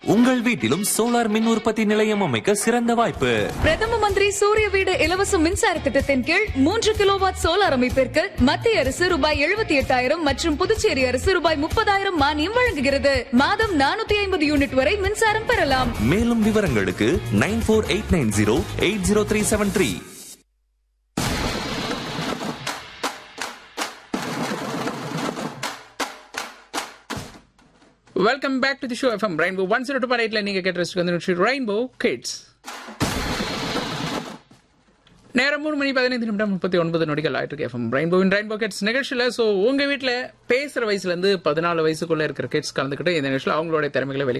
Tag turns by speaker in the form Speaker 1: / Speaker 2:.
Speaker 1: உங்கள் வீட்டிலும் சோலார் மின் உற்பத்தி நிலையம் அமைக்க சிறந்த வாய்ப்பு
Speaker 2: பிரதம மந்திரி சூரிய வீடு இலவச மின்சார திட்டத்தின் கீழ் மூன்று கிலோவாட் சோலார் அமைப்பிற்கு மத்திய அரசு ரூபாய் எழுபத்தி எட்டாயிரம் மற்றும் புதுச்சேரி அரசு ரூபாய் முப்பதாயிரம் மானியம் வழங்குகிறது மாதம் நானூத்தி ஐம்பது யூனிட் வரை மின்சாரம் பெறலாம்
Speaker 1: மேலும் விவரங்களுக்கு nine four eight nine zero eight zero three seven three
Speaker 3: welcome back to the show FM Rainbow one zero two four எயிட்ல நீங்க கேட்ட ரசிச்சு வந்து ரெயின்போ கிட்ஸ் நேரம் மூணு மணி பதினைந்து நிமிடம் முப்பத்தி ஒன்பது நொடிகள் ஆயிட்டு இருக்கு எஃப்எம் ரெயின்போவின் ரெயின்போ கிட்ஸ் நிகழ்ச்சியில் ஸோ உங்க வீட்டில் பேசுற வயசுல இருந்து பதினாலு வயசுக்குள்ள இருக்கிற கிட்ஸ் கலந்துக்கிட்டு இந்த நிகழ்ச்சியில் அவங்களோட திறமைகளை வெளி